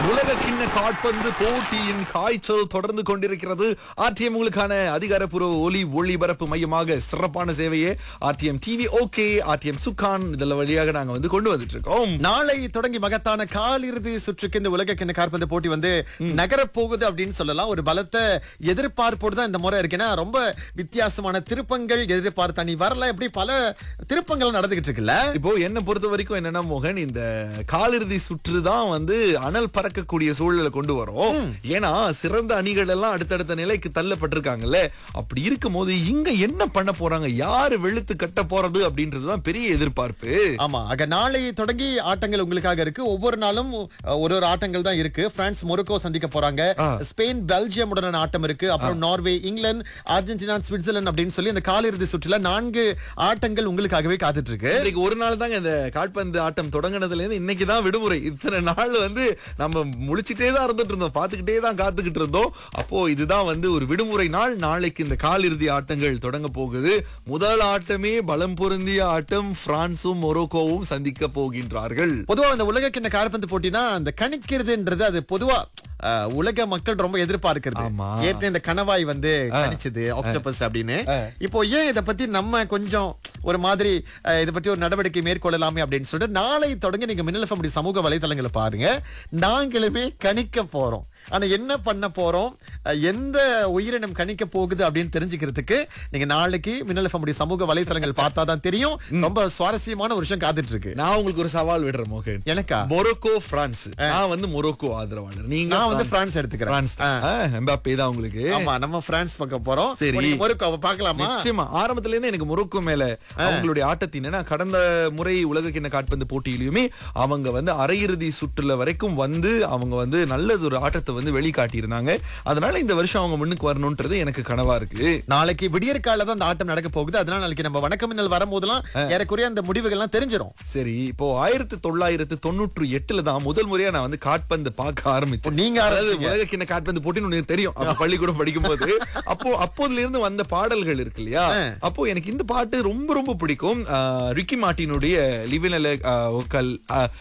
உலக கிண்ண காட்பந்து போட்டியின் காய்ச்சல் தொடர்ந்து கொண்டிருக்கிறது ஆர்டிஎம் உங்களுக்கான அதிகாரப்பூர்வ ஒலி ஒளிபரப்பு மையமாக சிறப்பான சேவையை ஆர்டிஎம் டிவி ஓகே ஆர்டிஎம் சுக்கான் இதெல்லாம் வழியாக நாங்க வந்து கொண்டு வந்துட்டு இருக்கோம் நாளை தொடங்கி மகத்தான காலிறுதி சுற்றுக்கு இந்த உலக கிண்ண காற்பந்து போட்டி வந்து நகரப் போகுது அப்படின்னு சொல்லலாம் ஒரு பலத்த எதிர்பார்ப்போடு தான் இந்த முறை இருக்கு ஏன்னா ரொம்ப வித்தியாசமான திருப்பங்கள் எதிர்பார்த்த நீ வரல இப்படி பல திருப்பங்கள் நடந்துகிட்டு இருக்குல்ல இப்போ என்ன பொறுத்த வரைக்கும் என்னன்னா மோகன் இந்த காலிறுதி சுற்று தான் வந்து அனல் பறக்கக்கூடிய சூழலை கொண்டு வரும் ஏன்னா சிறந்த அணிகள் எல்லாம் அடுத்தடுத்த நிலைக்கு தள்ளப்பட்டிருக்காங்கல்ல அப்படி இருக்கும் போது இங்க என்ன பண்ண போறாங்க யாரு வெளுத்து கட்ட போறது அப்படின்றதுதான் பெரிய எதிர்பார்ப்பு ஆமா ஆக நாளை தொடங்கி ஆட்டங்கள் உங்களுக்காக இருக்கு ஒவ்வொரு நாளும் அஹ், ஒரு ஒரு ஆட்டங்கள் தான் இருக்கு பிரான்ஸ் மொரோக்கோ சந்திக்க போறாங்க ஸ்பெயின் பெல்ஜியம் உடனான ஆட்டம் இருக்கு அப்புறம் நார்வே இங்கிலாந்து அர்ஜென்டினா சுவிட்சர்லாந்து அப்படின்னு சொல்லி இந்த காலிறுதி சுற்றுல நான்கு ஆட்டங்கள் உங்களுக்காகவே காத்துட்டு இருக்கு இன்னைக்கு ஒரு நாள் தாங்க இந்த கால்பந்து ஆட்டம் தொடங்கினதுல இருந்து இன்னைக்கு தான் விடுமுறை இத்தனை நாள் வந்து நம்ம முழிச்சிட்டே தான் இருந்துட்டு இருந்தோம் பார்த்துக்கிட்டே தான் காத்துக்கிட்டு இருந்தோம் அப்போ இதுதான் வந்து ஒரு விடுமுறை நாள் நாளைக்கு இந்த காலிறுதி ஆட்டங்கள் தொடங்க போகுது முதல் ஆட்டமே பலம் பொருந்திய ஆட்டம் பிரான்சும் மொரோக்கோவும் சந்திக்க போகின்றார்கள் பொதுவா இந்த உலக கிண்ண கால்பந்து போட்டினா அந்த கணிக்கிறதுன்றது அது பொதுவா அஹ், உலக மக்கள் ரொம்ப எதிர்பார்க்கிறது ஆமா. ஏற்கனவே இந்த கனவாய் வந்து கணிச்சது ஆக்டோபஸ் அப்படின்னு இப்போ ஏன் இத பத்தி நம்ம கொஞ்சம் ஒரு மாதிரி அஹ், இத பத்தி ஒரு நடவடிக்கை மேற்கொள்ளலாமே அப்படின்னு சொல்லிட்டு நாளை தொடங்கி நீங்க மின்னல் FM சமூக வலைதளங்களை பாருங்க நாங்களுமே கணிக்க போறோம் ஆனா என்ன பண்ண போறோம் அஹ், எந்த உயிரினம் கணிக்க போகுது அப்படின்னு தெரிஞ்சுக்கிறதுக்கு நீங்க நாளைக்கு மின்னல் FM சமூக வலைதளங்கள் பார்த்தா தான் தெரியும் ரொம்ப சுவாரஸ்யமான ஒரு விஷயம் காத்துட்டு இருக்கு நான் உங்களுக்கு ஒரு சவால் விடுறேன் மோகன் எனக்கா மொரோக்கோ பிரான்ஸ் நான் வந்து மொரோக்கோ ஆதரவாளர் நீங்க நான் வந்து பிரான்ஸ் எடுத்துக்கிறேன் பிரான்ஸ் தான். ஆ, எம்பாப்பே தான் உங்களுக்கு ஆமா நம்ம பிரான்ஸ் பக்கம் போறோம் சரி. சரி மொரோக்கோ பார்க்கலாமா நிச்சயமா ஆரம்பத்துல இருந்து எனக்கு மொரோக்கோ மேல அவங்களுடைய ஆட்டத்தின் ஏன்னா கடந்த முறை உலக கிண்ண காட்பந்து போட்டியிலுமே அவங்க வந்து அரையிறுதி சுற்றுல வரைக்கும் வந்து அவங்க வந்து நல்லது ஒரு ஆட்டத்தை வந்து வெளிக்காட்டி இருந்தாங்க அதனால இந்த வருஷம் அவங்க முன்னுக்கு வரணும்ன்றது எனக்கு கனவா இருக்கு நாளைக்கு விடியற்கால தான் அந்த ஆட்டம் நடக்க போகுது அதனால நாளைக்கு நம்ம வணக்கம் மின்னல் வரும்போதெல்லாம் ஏறக்குறைய அந்த முடிவுகள்லாம் தெரிஞ்சிரும் சரி இப்போ ஆயிரத்தி தொள்ளாயிரத்தி தொண்ணூற்றி எட்டுல தான் முதல் முறையா நான் வந்து காட்பந்து பார்க்க ஆரம்பிச்சேன் நீங்க அதாவது ஆரம்பிச்சீங்க. உலக கிண்ண காட்பந்து போட்டின்னு ஒண்ணு தெரியும் அப்ப பள்ளிக்கூடம் படிக்கும் போது அப்போ அப்போதுல இருந்து வந்த பாடல்கள் இருக்கு இல்லையா அப்போ எனக்கு இந்த பாட்டு ரொம்ப ரொம்ப பிடிக்கும் ஆஹ், ரிக்கி மார்ட்டினுடைய லிவின்ல ஓக்கல்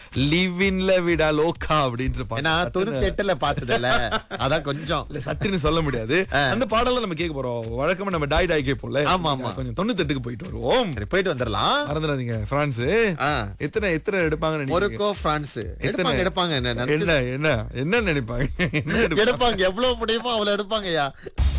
லிவின்ல விடா லோக்கா அப்படின்ற ஏன்னா பாட்டு தொண்ணூத்தி எட்டுல பார்த்ததுல அதான் கொஞ்சம் இல்ல சட்டுன்னு சொல்ல முடியாது அந்த பாடல நம்ம கேட்க போறோம் வழக்கமா நம்ம டாய் டாய் கேட்போம்ல ஆமா, ஆமா. கொஞ்சம் தொண்ணூத்தெட்டுக்கு போயிட்டு வருவோம் சரி போயிட்டு வந்துடலாம் மறந்துடாதீங்க பிரான்ஸ் ஆ. எத்தனை எத்தனை எடுப்பாங்கன்னு நினைக்கிறீங்க? மொரோக்கோ பிரான்ஸ் எடுப்பாங்க எத்தனை? எடுப்பாங்க என்ன நினைச்சு- என்ன என்ன என்ன நினைப்பாங்க என்ன எடுப்பாங்க? எடுப்பாங்க எவ்வளவு முடியுமோ அவ்வளவு எடுப்பாங்கய்யா